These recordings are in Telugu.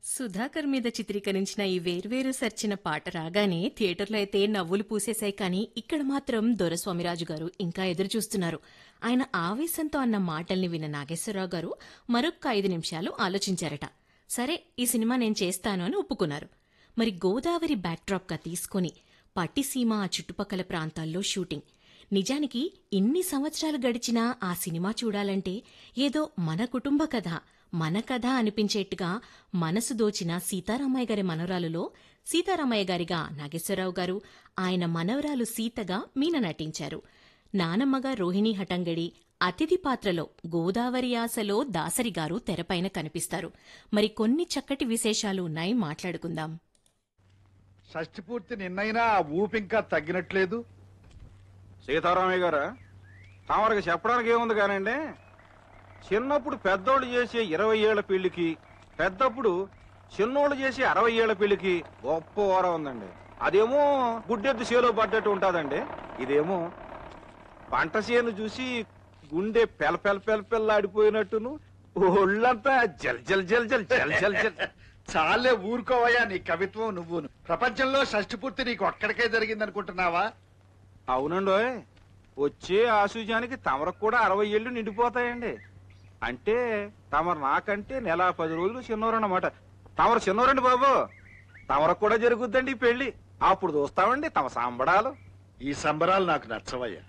సుధాకర్ మీద చిత్రీకరించిన ఈ వేర్వేరు సర్చిన పాట రాగానే థియేటర్లో అయితే నవ్వులు పూసేశాయి కానీ ఇక్కడ మాత్రం దొరస్వామిరాజు గారు ఇంకా ఎదురు చూస్తున్నారు ఆయన ఆవేశంతో అన్న మాటల్ని విన్న నాగేశ్వరరావు గారు మరొక్క ఐదు నిమిషాలు ఆలోచించారట సరే ఈ సినిమా నేను చేస్తాను అని ఒప్పుకున్నారు మరి గోదావరి బ్యాక్డ్రాప్గా తీసుకొని పట్టిసీమ ఆ చుట్టుపక్కల ప్రాంతాల్లో షూటింగ్ నిజానికి ఇన్ని సంవత్సరాలు గడిచినా ఆ సినిమా చూడాలంటే ఏదో మన కుటుంబ కథ మన కథ అనిపించేట్టుగా మనసు దోచిన సీతారామయ్య గారి మనవరాలులో సీతారామయ్య గారిగా నాగేశ్వరరావు గారు ఆయన మనవరాలు సీతగా మీన నటించారు నానమ్మగా రోహిణి హటంగడి అతిథి పాత్రలో గోదావరి ఆశలో దాసరి గారు తెరపైన కనిపిస్తారు మరి కొన్ని చక్కటి విశేషాలు ఉన్నాయి మాట్లాడుకుందాం షష్టి పూర్తి నిన్నైనా ఆ ఊపి ఇంకా తగ్గినట్లేదు సీతారామయ్య గారా తమరికి చెప్పడానికి ఏముంది కానండి చిన్నప్పుడు పెద్దోళ్ళు చేసే ఇరవై ఏళ్ల పెళ్లికి పెద్దప్పుడు చిన్నోళ్ళు చేసే అరవై ఏళ్ల పెళ్లికి గొప్ప ఓరం ఉందండి అదేమో గుడ్డెద్దు చేలో పడ్డట్టు ఉంటుందండి ఇదేమో పంట చేను చూసి గుండె పెల పెల పెల పెల్లాడిపోయినట్టును ఒళ్ళంతా జల్ జల్ జల్ జల్ జల్ జల్ జల్ చాలే ఊరుకోవయ్యా నీ కవిత్వం నువ్వును ప్రపంచంలో షష్టి పూర్తి నీకు ఒక్కడికే జరిగిందనుకుంటున్నావా అవునండోయ్ వచ్చే ఆశుజానికి తమరకు కూడా అరవై ఏళ్ళు నిండిపోతాయండి అంటే తమరు నాకంటే నెల పది రోజులు చిన్నోరన్నమాట తమరు చిన్నోరండి బాబు తమరకు కూడా జరుగుద్దండి ఈ పెళ్లి అప్పుడు చూస్తామండి తమ సంబడాలు ఈ సంబరాలు నాకు నచ్చవయ్యా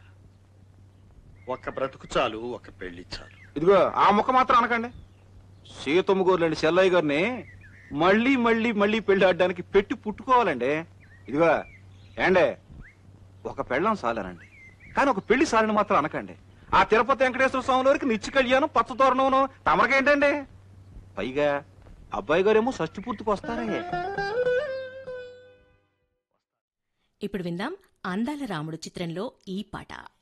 ఒక్క బ్రతుకు చాలు ఒక పెళ్లి చాలు ఇదిగో ఆ ముక్క మాత్రం అనకండి సీతమ్మ గోర్లండి చెల్లయ్య గారిని మళ్ళీ మళ్ళీ మళ్ళీ పెళ్లి ఆడడానికి పెట్టి పుట్టుకోవాలండి ఇదిగో ఏండే ఒక పెళ్ళం సాలనండి కానీ ఒక పెళ్లి సాలని మాత్రం అనకండి ఆ తిరుపతి వెంకటేశ్వర స్వామి వారికి నిత్య కళ్యాణం పచ్చ తోరణం తమరికేంటండి పైగా అబ్బాయి గారేమో షష్టి పూర్తికి వస్తారే ఇప్పుడు విందాం అందాల రాముడు చిత్రంలో ఈ పాట